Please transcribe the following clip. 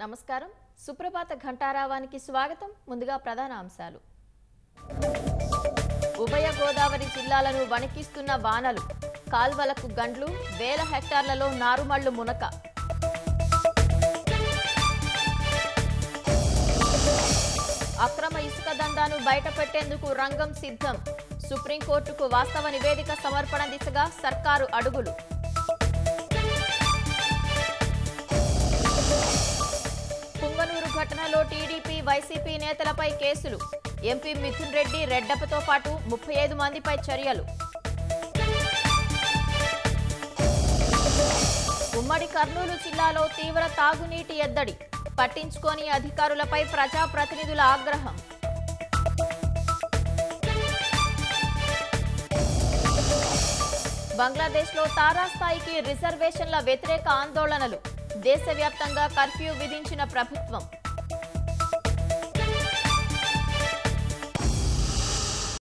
నమస్కారం సుప్రభాత ఘంటారావానికి స్వాగతం ముందుగా ప్రధాన అంశాలు ఉభయ గోదావరి జిల్లాలను వణికిస్తున్న వానలు కాల్వలకు గండ్లు వేల హెక్టార్లలో నారుమళ్లు మునక అక్రమ ఇసుక దందాను బయటపెట్టేందుకు రంగం సిద్ధం సుప్రీంకోర్టుకు వాస్తవ నివేదిక సమర్పణ దిశగా సర్కారు అడుగులు పుంగనూరు ఘటనలో టీడీపీ వైసీపీ నేతలపై కేసులు ఎంపీ మిథున్ రెడ్డి రెడ్డప్పతో పాటు ముప్పై ఐదు మందిపై చర్యలు ఉమ్మడి కర్నూలు జిల్లాలో తీవ్ర తాగునీటి ఎద్దడి పట్టించుకోని అధికారులపై ప్రజాప్రతినిధుల ఆగ్రహం బంగ్లాదేశ్లో తారాస్థాయికి రిజర్వేషన్ల వ్యతిరేక ఆందోళనలు దేశవ్యాప్తంగా కర్ఫ్యూ విధించిన ప్రభుత్వం